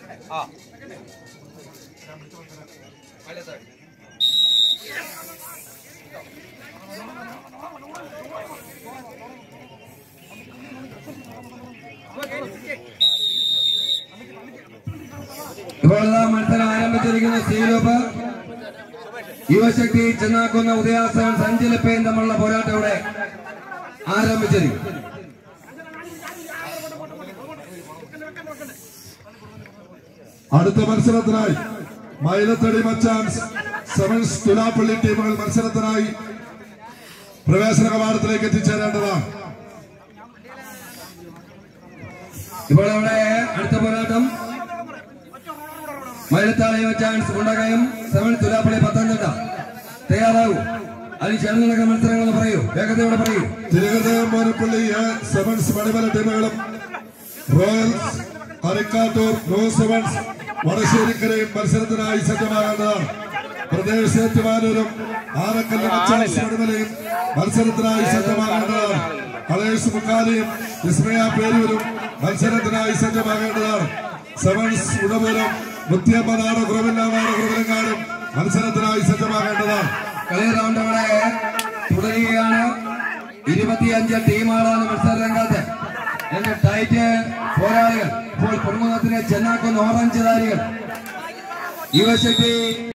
ഇപ്പോൾ ഇതാ മത്സരം ആരംഭിച്ചിരിക്കുന്ന സീലോപ്പ് യുവശക്തി ചെന്നാക്കുന്ന ഉദയാസവൻ സഞ്ചലിപ്പയും തമ്മിലുള്ള പോരാട്ടം ഇവിടെ ആരംഭിച്ചിരിക്കും അടുത്ത മത്സരത്തിനായി മൈലത്തടി മച്ചാൻസ് സെവൻസ് തുലാപ്പള്ളി ടീമുകൾ മത്സരത്തിനായി പ്രവേശന കവാടത്തിലേക്ക് എത്തിച്ചേരേണ്ടതാണ് ഇപ്പോൾ ഇവിടെ അടുത്ത പോരാട്ടം മൈലത്താളി ചാൻസ് മുണ്ടകയം സെവൻ തുലാപ്പള്ളി പത്തനംതിട്ട തയ്യാറാകൂ അതിന് ചേർന്ന് നടക്കുന്ന മത്സരങ്ങൾ പറയൂ വേഗതയോടെ പറയൂ തിരുവനന്തപുരം മോനപ്പള്ളി എ സെവൻസ് മണിമല ടീമുകളും റോയൽസ് അരിക്കാട്ടൂർ നോ സെവൻസ് വടശ്ശേരിക്കരയും മത്സരത്തിനായി സജ്ജമാകേണ്ടതാണ് പ്രദേശ് ഏറ്റുമാനൂരും ആനക്കല്ല് മച്ചാൻസ് മണിമലയും മത്സരത്തിനായി സജ്ജമാകേണ്ടതാണ് കളേഴ്സ് മുക്കാലിയും വിസ്മയ പേരൂരും മത്സരത്തിനായി സജ്ജമാകേണ്ടതാണ് സെവൻസ് ഉടമൂരം മുത്തിയമ്മനാട് കുറവില്ലാനാട് കുറവിലങ്ങാടും മത്സരത്തിനായി സജ്ജമാകേണ്ടതാണ് കളി റൗണ്ട് ഇവിടെ തുടരുകയാണ് ഇരുപത്തിയഞ്ച് ടീമുകളാണ് മത്സര രംഗത്ത് എന്റെ ടൈറ്റ് പോരാളികൾ ഇപ്പോൾ പ്രമുഖത്തിന് ചെന്നാക്കുന്ന ഓറഞ്ച് ധാരികൾ യുവശക്തി